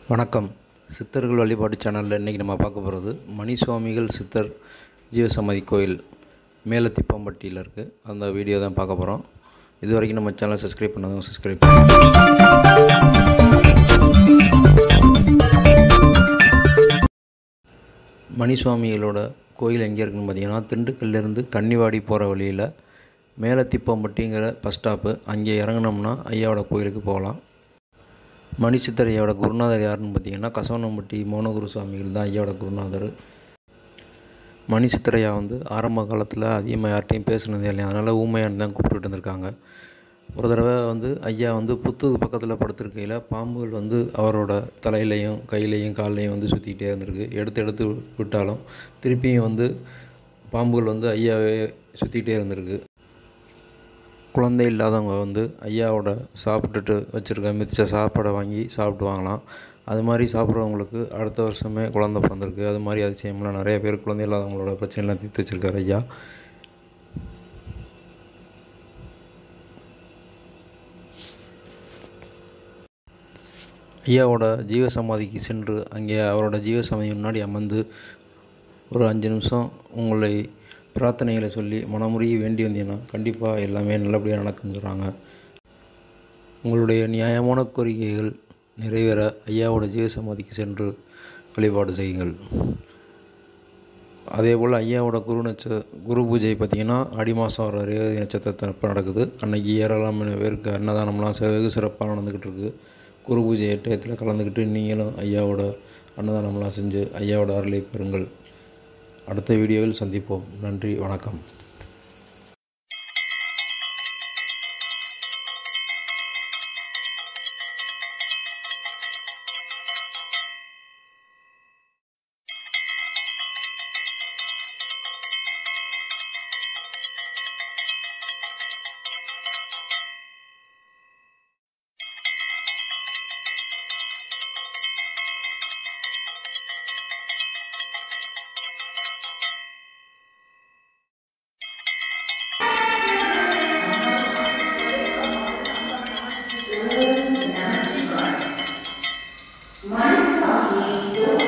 வணக்கம் சித்தர்கள் வழிபாட்டு சேனலில் இன்றைக்கி நம்ம பார்க்க போகிறது மணி சுவாமிகள் சித்தர் ஜீவசமாதி கோயில் மேலத்திப்பம்பட்டியில் இருக்குது அந்த வீடியோ தான் பார்க்க போகிறோம் இது வரைக்கும் நம்ம சேனலை சப்ஸ்கிரைப் பண்ணாதவங்க சப்ஸ்கிரைப் பண்ணுங்கள் மணி சுவாமிகளோட கோயில் எங்கே இருக்குன்னு பார்த்தீங்கன்னா திண்டுக்கல்லேருந்து கன்னிவாடி போகிற வழியில் மேலத்திப்பம்பட்டிங்கிற பஸ் ஸ்டாப்பு அங்கே இறங்குனோம்னா ஐயாவோட கோயிலுக்கு போகலாம் மணி சித்தர் ஐயாவோட குருநாதர் யாருன்னு பார்த்தீங்கன்னா கசவனம்பட்டி மோனகுரு சுவாமிகள் தான் ஐயாவோட குருநாதர் மணி சித்தர் ஐயா வந்து ஆரம்ப காலத்தில் அதிகமாக யார்கிட்டையும் பேசுனதே இல்லை அதனால் ஊமையான்னு தான் கூப்பிட்டுட்டு இருந்திருக்காங்க ஒரு தடவை வந்து ஐயா வந்து புத்தூர் பக்கத்தில் படுத்திருக்கையில் பாம்புகள் வந்து அவரோட தலையிலையும் கையிலையும் கால்லையும் வந்து சுற்றிக்கிட்டே இருந்திருக்கு எடுத்து எடுத்து விட்டாலும் திருப்பியும் வந்து பாம்புகள் வந்து ஐயாவே சுற்றிக்கிட்டே இருந்திருக்கு குழந்தை இல்லாதவங்க வந்து ஐயாவோட சாப்பிட்டுட்டு வச்சுருக்க மிச்ச சாப்பாடை வாங்கி சாப்பிடுவாங்களாம் அது மாதிரி சாப்பிட்றவங்களுக்கு அடுத்த வருஷமே குழந்த பிறந்திருக்கு அது மாதிரி அதிசயம்லாம் நிறைய பேர் குழந்தை இல்லாதவங்களோட பிரச்சனைலாம் தீர்த்து வச்சுருக்காரு ஐயா ஐயாவோட ஜீவசமாதிக்கு சென்று அங்கே அவரோட ஜீவசமாதி முன்னாடி அமர்ந்து ஒரு அஞ்சு நிமிஷம் உங்களை பிரார்த்தனைகளை சொல்லி மனமுருகி வேண்டி வந்தீங்கன்னா கண்டிப்பாக எல்லாமே நல்லபடியாக நடக்கும்னு சொல்கிறாங்க உங்களுடைய நியாயமான கோரிக்கைகள் நிறைவேற ஐயாவோட ஜீவசமாதிக்கு சென்று வழிபாடு செய்யுங்கள் அதே போல் ஐயாவோட குரு நட்ச குரு பூஜை பார்த்திங்கன்னா ஆடி மாதம் வர ரேவதி நட்சத்திரத்தப்போ நடக்குது அன்னைக்கு ஏராளமான பேருக்கு அன்னதானம்லாம் சிற- வெகு சிறப்பாக நடந்துக்கிட்டு இருக்குது குரு பூஜை எட்டயத்தில் கலந்துக்கிட்டு நீங்களும் ஐயாவோட அன்னதானம்லாம் செஞ்சு ஐயாவோட அருளை பெறுங்கள் அடுத்த வீடியோவில் சந்திப்போம் நன்றி வணக்கம் மணி சுவாமியை